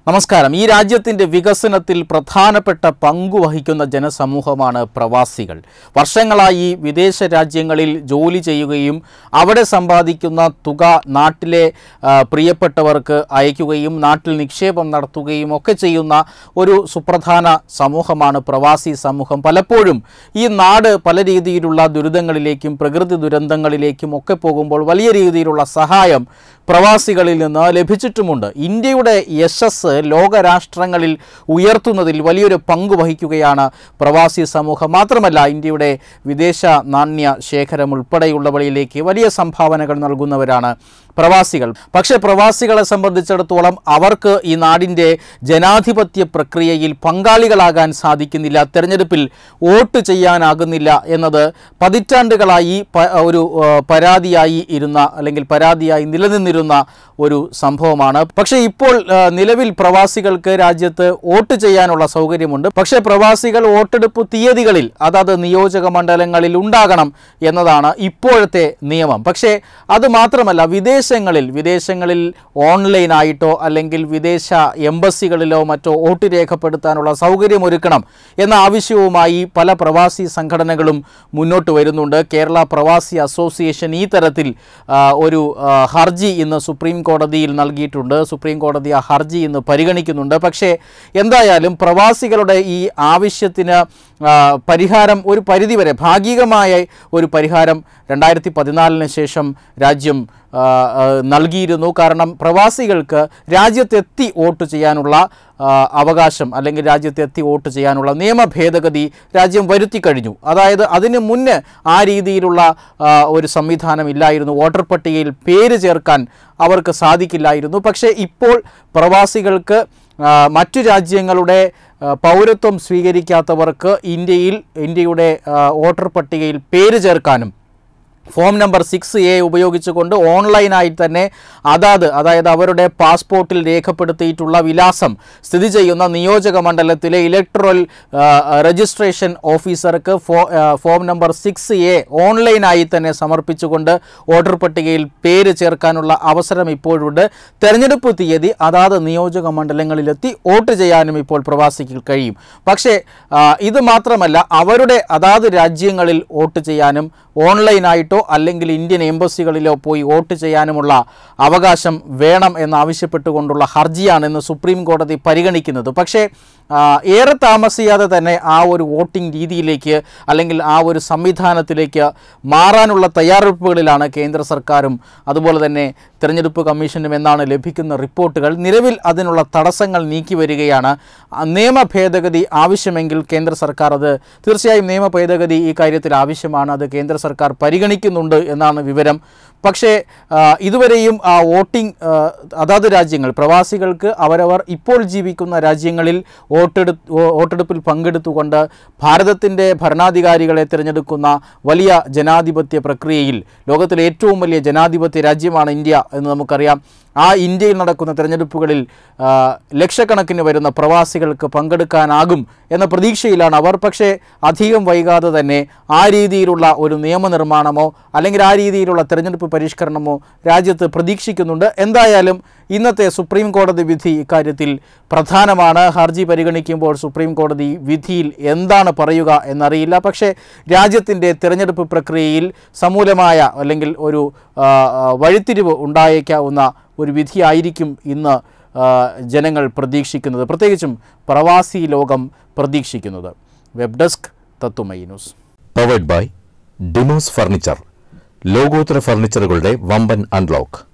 നമസ്കാരം ഈ രാജ്യത്തിൻ്റെ വികസനത്തിൽ പ്രധാനപ്പെട്ട പങ്കു വഹിക്കുന്ന ജനസമൂഹമാണ് പ്രവാസികൾ വർഷങ്ങളായി വിദേശ രാജ്യങ്ങളിൽ ജോലി ചെയ്യുകയും അവിടെ സമ്പാദിക്കുന്ന തുക നാട്ടിലെ ആ, പ്രിയപ്പെട്ടവർക്ക് അയക്കുകയും നാട്ടിൽ നിക്ഷേപം നടത്തുകയും ഒക്കെ ചെയ്യുന്ന ഒരു സുപ്രധാന സമൂഹമാണ് പ്രവാസി സമൂഹം പലപ്പോഴും ഈ നാട് പല രീതിയിലുള്ള ദുരിതങ്ങളിലേക്കും പ്രകൃതി ദുരന്തങ്ങളിലേക്കും ഒക്കെ പോകുമ്പോൾ വലിയ രീതിയിലുള്ള സഹായം പ്രവാസികളിൽ നിന്ന് ലഭിച്ചിട്ടുമുണ്ട് ഇന്ത്യയുടെ യശസ് ലോകരാഷ്ട്രങ്ങളിൽ ഉയർത്തുന്നതിൽ വലിയൊരു പങ്ക് വഹിക്കുകയാണ് പ്രവാസി സമൂഹം മാത്രമല്ല ഇന്ത്യയുടെ വിദേശ നാണ്യ ശേഖരം ഉൾപ്പെടെയുള്ളവയിലേക്ക് വലിയ സംഭാവനകൾ നൽകുന്നവരാണ് പ്രവാസികൾ പക്ഷേ പ്രവാസികളെ സംബന്ധിച്ചിടത്തോളം അവർക്ക് ഈ നാടിൻ്റെ ജനാധിപത്യ പ്രക്രിയയിൽ പങ്കാളികളാകാൻ സാധിക്കുന്നില്ല തെരഞ്ഞെടുപ്പിൽ വോട്ട് ചെയ്യാനാകുന്നില്ല എന്നത് പതിറ്റാണ്ടുകളായി പ- ഒരു ആ, പരാതിയായി ഇരുന്ന അല്ലെങ്കിൽ പരാതിയായി നിലനിന്നിരുന്ന ഒരു സംഭവമാണ് പക്ഷേ ഇപ്പോൾ ആ, നിലവിൽ പ്രവാസികൾക്ക് രാജ്യത്ത് വോട്ട് ചെയ്യാനുള്ള സൗകര്യമുണ്ട് പക്ഷേ പ്രവാസികൾ വോട്ടെടുപ്പ് തീയതികളിൽ അതത് നിയോജക മണ്ഡലങ്ങളിൽ ഉണ്ടാകണം എന്നതാണ് ഇപ്പോഴത്തെ നിയമം പക്ഷേ അത് മാത്രമല്ല വിദേശങ്ങളിൽ വിദേശങ്ങളിൽ ഓൺലൈനായിട്ടോ അല്ലെങ്കിൽ വിദേശ എംബസികളിലോ മറ്റോ വോട്ട് രേഖപ്പെടുത്താനുള്ള സൗകര്യമൊരുക്കണം എന്ന ആവശ്യവുമായി പല പ്രവാസി സംഘടനകളും മുന്നോട്ട് വരുന്നുണ്ട് കേരള പ്രവാസി അസോസിയേഷൻ ഈ തരത്തിൽ ആ, ഒരു ആ, ഹർജി ഇന്ന് സുപ്രീം കോടതിയിൽ നൽകിയിട്ടുണ്ട് സുപ്രീം കോടതി ആ ഹർജി ഇന്ന് പരിഗണിക്കുന്നുണ്ട് പക്ഷേ എന്തായാലും പ്രവാസികളുടെ ഈ ആവശ്യത്തിന് ആ, പരിഹാരം ഒരു പരിധിവരെ ഭാഗികമായ ഒരു പരിഹാരം രണ്ടായിരത്തി പതിനാലിന് ശേഷം രാജ്യം ആ, ആ, നൽകിയിരുന്നു കാരണം പ്രവാസികൾക്ക് രാജ്യത്തെത്തി വോട്ട് ചെയ്യാനുള്ള ആ, അവകാശം അല്ലെങ്കിൽ രാജ്യത്തെത്തി വോട്ട് ചെയ്യാനുള്ള നിയമ ഭേദഗതി രാജ്യം വരുത്തി കഴിഞ്ഞു അതായത് അതിന് മുന്നേ ആ രീതിയിലുള്ള ആ, ഒരു സംവിധാനം ഇല്ലായിരുന്നു വോട്ടർ പട്ടികയിൽ പേര് ചേർക്കാൻ അവർക്ക് സാധിക്കില്ലായിരുന്നു പക്ഷേ ഇപ്പോൾ പ്രവാസികൾക്ക് ആ, മറ്റു രാജ്യങ്ങളുടെ ആ, പൗരത്വം സ്വീകരിക്കാത്തവർക്ക് ഇന്ത്യയിൽ ഇന്ത്യയുടെ ആ, വോട്ടർ പട്ടികയിൽ പേര് ചേർക്കാനും ഫോം നമ്പർ സിക്സ് എ ഉപയോഗിച്ചുകൊണ്ട് ഓൺലൈനായി തന്നെ അതാത് അതായത് അവരുടെ പാസ്പോർട്ടിൽ രേഖപ്പെടുത്തിയിട്ടുള്ള വിലാസം സ്ഥിതി ചെയ്യുന്ന നിയോജക മണ്ഡലത്തിലെ ഇലക്ട്രൽ രജിസ്ട്രേഷൻ ഓഫീസർക്ക് ഫോ ആ, ഫോം നമ്പർ സിക്സ് എ ഓൺലൈനായി തന്നെ സമർപ്പിച്ചുകൊണ്ട് വോട്ടർ പട്ടികയിൽ പേര് ചേർക്കാനുള്ള അവസരം ഇപ്പോഴുണ്ട് തെരഞ്ഞെടുപ്പ് തീയതി അതാത് നിയോജക മണ്ഡലങ്ങളിലെത്തി വോട്ട് ചെയ്യാനും ഇപ്പോൾ പ്രവാസികൾ കഴിയും പക്ഷേ ആ, ഇത് മാത്രമല്ല അവരുടെ അതാത് രാജ്യങ്ങളിൽ വോട്ട് ചെയ്യാനും ഓൺലൈനായിട്ടോ അല്ലെങ്കിൽ ഇന്ത്യൻ എംബസികളിലോ പോയി വോട്ട് ചെയ്യാനുമുള്ള അവകാശം വേണം എന്നാവശ്യപ്പെട്ടുകൊണ്ടുള്ള ഹർജിയാണ് ഇന്ന് സുപ്രീം കോടതി പരിഗണിക്കുന്നത് പക്ഷേ ആ, ഏറെ താമസിയാതെ തന്നെ ആ ഒരു വോട്ടിംഗ് രീതിയിലേക്ക് അല്ലെങ്കിൽ ആ ഒരു സംവിധാനത്തിലേക്ക് മാറാനുള്ള തയ്യാറെടുപ്പുകളിലാണ് കേന്ദ്ര സർക്കാരും അതുപോലെ തന്നെ തിരഞ്ഞെടുപ്പ് കമ്മീഷനും എന്നാണ് ലഭിക്കുന്ന റിപ്പോർട്ടുകൾ നിലവിൽ അതിനുള്ള തടസ്സങ്ങൾ നീക്കി വരികയാണ് ആ നിയമ ഭേദഗതി ആവശ്യമെങ്കിൽ കേന്ദ്ര സർക്കാർ അത് തീർച്ചയായും നിയമ ഭേദഗതി ഈ കാര്യത്തിൽ ആവശ്യമാണ് അത് കേന്ദ്ര സർക്കാർ പരിഗണിക്കുന്നുണ്ട് എന്നാണ് വിവരം പക്ഷേ ആ, ഇതുവരെയും ആ വോട്ടിംഗ് ആ, അതാത് രാജ്യങ്ങൾ പ്രവാസികൾക്ക് അവരവർ ഇപ്പോൾ ജീവിക്കുന്ന രാജ്യങ്ങളിൽ വോട്ടെടു വോ- വോട്ടെടുപ്പിൽ പങ്കെടുത്തുകൊണ്ട് ഭാരതത്തിൻ്റെ ഭരണാധികാരികളെ തിരഞ്ഞെടുക്കുന്ന വലിയ ജനാധിപത്യ പ്രക്രിയയിൽ ലോകത്തിലെ ഏറ്റവും വലിയ ജനാധിപത്യ രാജ്യമാണ് ഇന്ത്യ എന്ന് നമുക്കറിയാം ആ ഇന്ത്യയിൽ നടക്കുന്ന തിരഞ്ഞെടുപ്പുകളിൽ ആ, ലക്ഷക്കണക്കിന് വരുന്ന പ്രവാസികൾക്ക് പങ്കെടുക്കാനാകും എന്ന പ്രതീക്ഷയിലാണ് അവർ പക്ഷേ അധികം വൈകാതെ തന്നെ ആ രീതിയിലുള്ള ഒരു നിയമനിർമ്മാണമോ അല്ലെങ്കിൽ ആ രീതിയിലുള്ള തിരഞ്ഞെടുപ്പ് പരിഷ്കരണമോ രാജ്യത്ത് പ്രതീക്ഷിക്കുന്നുണ്ട് എന്തായാലും ഇന്നത്തെ സുപ്രീം കോടതി വിധി ഇക്കാര്യത്തിൽ പ്രധാനമാണ് ഹർജി പരിഗണിക്കുമ്പോൾ സുപ്രീം കോടതി വിധിയിൽ എന്താണ് പറയുക എന്നറിയില്ല പക്ഷേ രാജ്യത്തിൻ്റെ തിരഞ്ഞെടുപ്പ് പ്രക്രിയയിൽ സമൂലമായ അല്ലെങ്കിൽ ഒരു ആ, ആ, വഴിത്തിരിവ് ഉണ്ടായേക്കാവുന്ന ഒരു വിധിയായിരിക്കും ഇന്ന് ആ, ജനങ്ങൾ പ്രതീക്ഷിക്കുന്നത് പ്രത്യേകിച്ചും പ്രവാസി ലോകം പ്രതീക്ഷിക്കുന്നത് വെബ് ഡെസ്ക് തത്തുമൈ news powered by Demos furniture ലോകോത്തര ഫർണിച്ചറുകളുടെ വമ്പൻ അൺലോക്ക്